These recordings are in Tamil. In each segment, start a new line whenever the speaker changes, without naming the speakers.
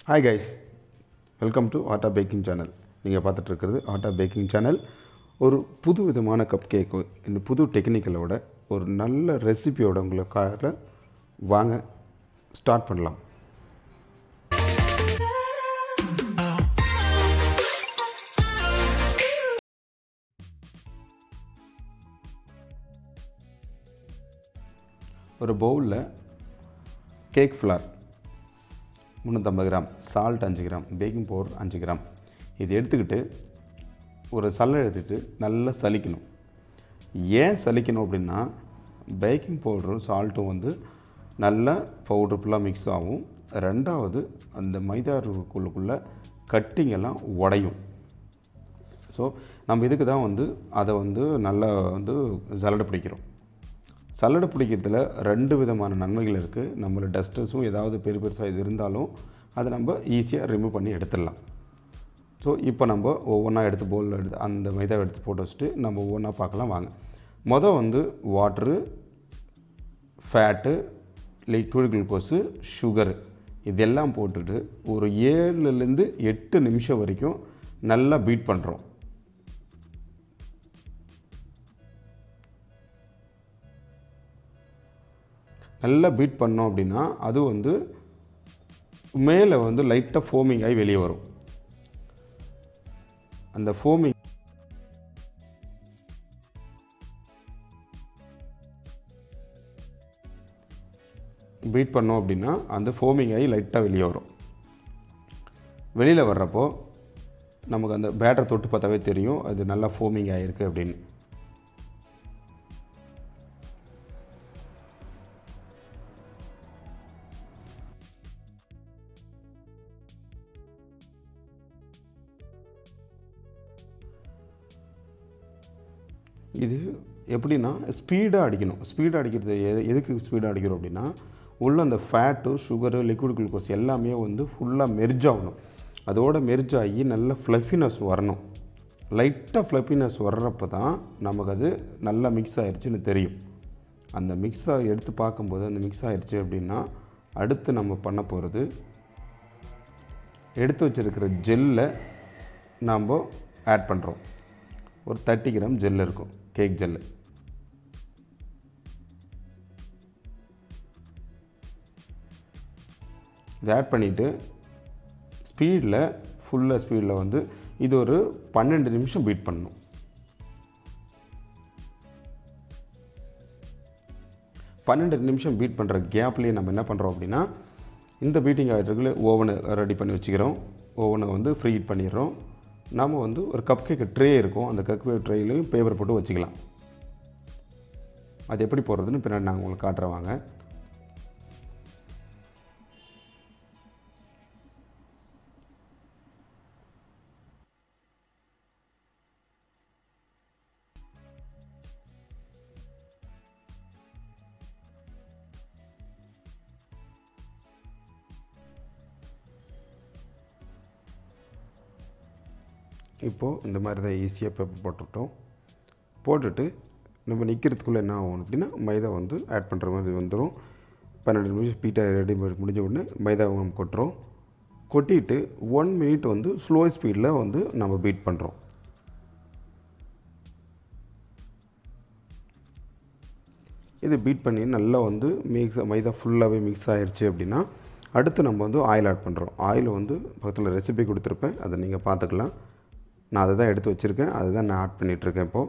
hi guys welcome to atta baking channel நீங்கள் பார்த்துட்டு இருக்கிறது ஆட்டா பேக்கிங் சேனல் ஒரு புது விதமான கப் கேக்கு இந்த புது டெக்னிக்கலோட ஒரு நல்ல ரெசிபியோட உங்களுக்காக வாங்க ஸ்டார்ட் பண்ணலாம் ஒரு பவுலில் கேக் ஃப்ளார் முந்நூற்றம்பது கிராம் சால்ட் அஞ்சு கிராம் பேக்கிங் பவுடர் அஞ்சு கிராம் இது எடுத்துக்கிட்டு ஒரு சல்லை எடுத்துக்கிட்டு நல்லா சலிக்கணும் ஏன் சலிக்கணும் அப்படின்னா பேக்கிங் பவுடரும் சால்ட்டும் வந்து நல்லா பவுடர் ஃபுல்லாக மிக்ஸ் ஆகும் ரெண்டாவது அந்த மைதா இருக்குள்ளுக்குள்ளே கட்டிங் எல்லாம் உடையும் ஸோ நம்ம இதுக்கு தான் வந்து அதை வந்து நல்லா வந்து சலடை பிடிக்கிறோம் சல்லடை பிடிக்கிறதுல ரெண்டு விதமான நன்மைகள் இருக்குது நம்மளோட டஸ்டர்ஸும் ஏதாவது பெரிய பெருசாக இது இருந்தாலும் அதை நம்ம ஈஸியாக ரிமூவ் பண்ணி எடுத்துடலாம் ஸோ இப்போ நம்ம ஒவ்வொன்றா எடுத்து பவுலில் எடுத்து அந்த மைதாவை எடுத்து போட்டு வச்சுட்டு நம்ம ஒவ்வொன்றா பார்க்கலாம் வாங்க மொதல் வந்து water fat liquid glucose sugar இதெல்லாம் போட்டுட்டு ஒரு ஏழுலேருந்து எட்டு நிமிஷம் வரைக்கும் நல்லா பீட் பண்ணுறோம் நல்லா பீட் பண்ணோம் அப்படின்னா அது வந்து மேலே வந்து லைட்டாக ஃபோமிங் ஆகி வெளியே வரும் அந்த ஃபோமிங் பீட் பண்ணோம் அப்படின்னா அந்த ஃபோமிங் ஆகி லைட்டாக வெளியே வரும் வெளியில் வர்றப்போ நமக்கு அந்த பேட்டரை தொட்டு பார்த்தாவே தெரியும் அது நல்லா ஃபோமிங் ஆகிருக்கு அப்படின்னு இது எப்படின்னா ஸ்பீடாக அடிக்கணும் ஸ்பீடாக அடிக்கிறது எது எதுக்கு ஸ்பீடாக அடிக்கிறோம் அப்படின்னா உள்ள அந்த ஃபேட்டு சுகரு லிக்விட் குளுக்கோஸ் எல்லாமே வந்து ஃபுல்லாக மெர்ஜ் ஆகணும் அதோட மெர்ஜ் ஆகி நல்ல ஃப்ளஃபினஸ் வரணும் லைட்டாக ஃப்ளஃபினஸ் வர்றப்போ தான் நமக்கு அது நல்லா மிக்ஸ் ஆயிடுச்சுன்னு தெரியும் அந்த மிக்ஸாக எடுத்து பார்க்கும்போது அந்த மிக்ஸ் ஆயிடுச்சு அப்படின்னா அடுத்து நம்ம பண்ண போகிறது எடுத்து வச்சுருக்கிற ஜெல்லை நாம் ஆட் பண்ணுறோம் ஒரு தேர்ட்டி கிராம் ஜெல் இருக்கும் கேக் ஜெல்லு இதை ஆட் பண்ணிவிட்டு ஸ்பீடில் ஃபுல்லாக ஸ்பீடில் வந்து இது ஒரு பன்னெண்டு நிமிஷம் பீட் பண்ணணும் பன்னெண்டு நிமிஷம் பீட் பண்ணுற கேப்லேயே நம்ம என்ன பண்ணுறோம் அப்படின்னா இந்த பீட்டிங் ஆகிட்டுருக்குள்ள ஓவனை ரெடி பண்ணி வச்சுக்கிறோம் ஓவனை வந்து ஃப்ரீ ஹீட் பண்ணிடுறோம் நாம் வந்து ஒரு கப் கேக் ட்ரே இருக்கும் அந்த கப் கேக் ட்ரேலையும் பேப்பர் போட்டு வச்சுக்கலாம் அது எப்படி போடுறதுன்னு பின்னாடி நான் உங்களுக்கு காட்டுறேன் வாங்க இப்போது இந்த மாதிரி தான் ஈஸியாக பேப்பர் போட்டுவிட்டோம் போட்டுட்டு நம்ம நிற்கிறதுக்குள்ளே என்ன ஆகும் அப்படின்னா மைதா வந்து ஆட் பண்ணுற மாதிரி வந்துடும் பன்னெண்டு நிமிஷம் பீட்டா ரெடி முடிஞ்ச உடனே மைதாவை நம்ம கொட்டுறோம் கொட்டிட்டு ஒன் மினிட் வந்து ஸ்லோ ஸ்பீடில் வந்து நம்ம பீட் பண்ணுறோம் இது பீட் பண்ணி நல்லா வந்து மிக்ஸ் மைதா ஃபுல்லாகவே மிக்ஸ் ஆகிடுச்சு அப்படின்னா அடுத்து நம்ம வந்து ஆயில் ஆட் பண்ணுறோம் ஆயில் வந்து பக்கத்தில் ரெசிபி கொடுத்துருப்பேன் அதை நீங்கள் பார்த்துக்கலாம் நான் அதை தான் எடுத்து வச்சுருக்கேன் அதை தான் நான் ஆட் பண்ணிகிட்ருக்கேன் இப்போது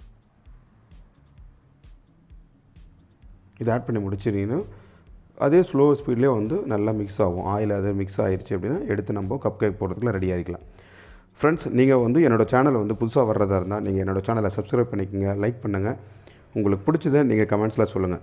இது ஆட் பண்ணி முடிச்சிருந்தீங்கன்னா அதே ஸ்லோ ஸ்பீட்லேயே வந்து நல்லா மிக்ஸ் ஆகும் ஆயில் அது மிக்ஸ் ஆகிடுச்சு அப்படின்னா எடுத்து நம்ம கப் கேக் போடுறதுக்குலாம் ரெடி ஆகிக்கலாம் ஃப்ரெண்ட்ஸ் நீங்கள் வந்து என்னோடய சேனல் வந்து புதுசாக வர்றதா இருந்தால் நீங்கள் என்னோடய சேனலை சப்ஸ்கிரைப் பண்ணிக்கோங்க லைக் பண்ணுங்கள் உங்களுக்கு பிடிச்சதை நீங்கள் கமெண்ட்ஸில் சொல்லுங்கள்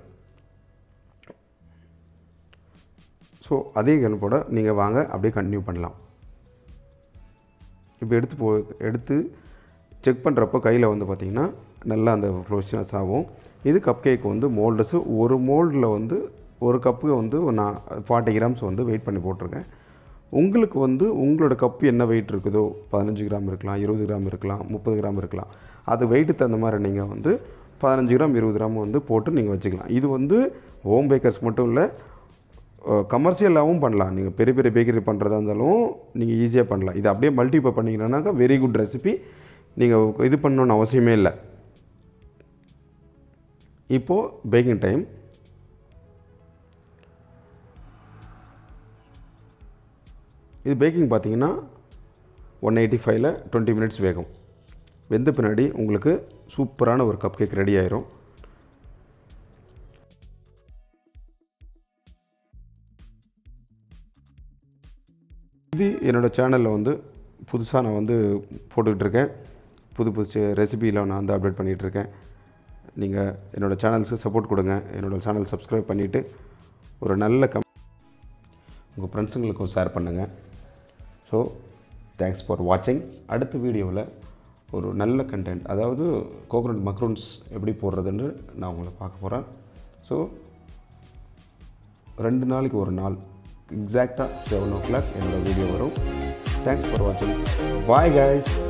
ஸோ அதே கணப்போட நீங்கள் வாங்க அப்படியே கண்டினியூ பண்ணலாம் இப்போ எடுத்து போ எடுத்து செக் பண்ணுறப்போ கையில் வந்து பார்த்திங்கன்னா நல்லா அந்த ஃப்ளோஷனஸ் ஆகும் இது கப் கேக் வந்து மோல்டஸு ஒரு மோல்டில் வந்து ஒரு கப்பு வந்து நான் ஃபார்ட்டி கிராம்ஸ் வந்து வெயிட் பண்ணி போட்டிருக்கேன் உங்களுக்கு வந்து உங்களோட கப்பு என்ன வெயிட் இருக்குதோ பதினஞ்சு கிராம் இருக்கலாம் இருபது கிராம் இருக்கலாம் முப்பது கிராம் இருக்கலாம் அது வெயிட்டு தகுந்த மாதிரி நீங்கள் வந்து பதினஞ்சு கிராம் இருபது கிராம் வந்து போட்டு நீங்கள் வச்சுக்கலாம் இது வந்து ஹோம் பேக்கர்ஸ் மட்டும் இல்லை கமர்ஷியலாகவும் பண்ணலாம் நீங்கள் பெரிய பெரிய பேக்கரி பண்ணுறதா இருந்தாலும் நீங்கள் ஈஸியாக பண்ணலாம் இது அப்படியே மல்டிபை பண்ணிங்கன்னாக்கா வெரி குட் ரெசிபி நீங்கள் இது பண்ணணும்னு அவசியமே இல்லை இப்போது பேக்கிங் டைம் இது பேக்கிங் பார்த்தீங்கன்னா ஒன் எயிட்டி ஃபைவ்ல டுவெண்ட்டி மினிட்ஸ் வேகும் வெந்த பின்னாடி உங்களுக்கு சூப்பரான ஒரு கப் கேக் ரெடி ஆயிரும் இது என்னோடய சேனலில் வந்து புதுசாக நான் வந்து போட்டுக்கிட்டு இருக்கேன் புது புது ரெசிபியில் நான் வந்து அப்டேட் பண்ணிகிட்டு இருக்கேன் நீங்கள் என்னோடய சேனல்ஸுக்கு சப்போர்ட் கொடுங்க என்னோடய சேனல் சப்ஸ்கிரைப் பண்ணிவிட்டு ஒரு நல்ல கம் உங்கள் ஃப்ரெண்ட்ஸுங்களுக்கும் ஷேர் பண்ணுங்கள் ஸோ தேங்க்ஸ் ஃபார் வாட்சிங் அடுத்த வீடியோவில் ஒரு நல்ல கண்டென்ட் அதாவது கோகனட் மக்ரூன்ஸ் எப்படி போடுறதுன்னு நான் உங்களை பார்க்க போகிறேன் ஸோ ரெண்டு நாளைக்கு ஒரு நாள் எக்ஸாக்டாக செவன் ஓ கிளாக் என்னோடய வீடியோ வரும் தேங்க்ஸ் ஃபார் வாட்சிங் பாய் guys